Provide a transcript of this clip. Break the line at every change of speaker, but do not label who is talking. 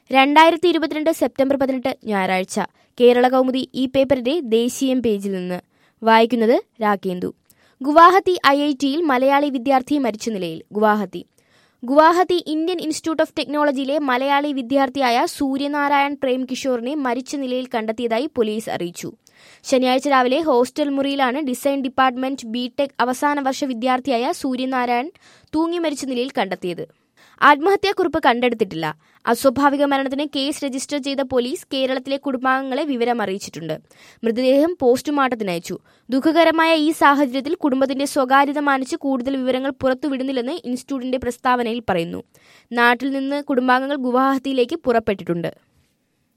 രണ്ടായിരത്തി ഇരുപത്തിരണ്ട് സെപ്റ്റംബർ പതിനെട്ട് ഞായറാഴ്ച കേരള കൗമുദി ഈ പേപ്പറിന്റെ ദേശീയം പേജിൽ നിന്ന് വായിക്കുന്നത് രാകേന്ദു ഗുവാഹത്തി ഐ ഐ ടിയിൽ മലയാളി വിദ്യാർത്ഥി മരിച്ച നിലയിൽ Guwahati Guwahati Indian institute of ടെക്നോളജിയിലെ മലയാളി വിദ്യാർത്ഥിയായ സൂര്യനാരായൺ പ്രേം കിഷോറിനെ മരിച്ച നിലയിൽ കണ്ടെത്തിയതായി പോലീസ് അറിയിച്ചു ശനിയാഴ്ച രാവിലെ ഹോസ്റ്റൽ മുറിയിലാണ് ഡിസൈൻ ഡിപ്പാർട്ട്മെന്റ് ബിടെക് അവസാന വർഷ വിദ്യാർത്ഥിയായ സൂര്യനാരായൺ തൂങ്ങി മരിച്ച നിലയിൽ കണ്ടെത്തിയത് ആത്മഹത്യാക്കുറിപ്പ് കണ്ടെടുത്തിട്ടില്ല അസ്വാഭാവിക മരണത്തിന് കേസ് രജിസ്റ്റർ ചെയ്ത പോലീസ് കേരളത്തിലെ കുടുംബാംഗങ്ങളെ വിവരം അറിയിച്ചിട്ടുണ്ട് മൃതദേഹം പോസ്റ്റ്മോർട്ടത്തിനയച്ചു ദുഃഖകരമായ ഈ സാഹചര്യത്തിൽ കുടുംബത്തിന്റെ സ്വകാര്യത മാനിച്ച് കൂടുതൽ വിവരങ്ങൾ പുറത്തുവിടുന്നില്ലെന്ന് ഇൻസ്റ്റിറ്റ്യൂട്ടിന്റെ പ്രസ്താവനയിൽ പറയുന്നു നാട്ടിൽ നിന്ന് കുടുംബാംഗങ്ങൾ ഗുവാഹത്തിയിലേക്ക് പുറപ്പെട്ടിട്ടുണ്ട്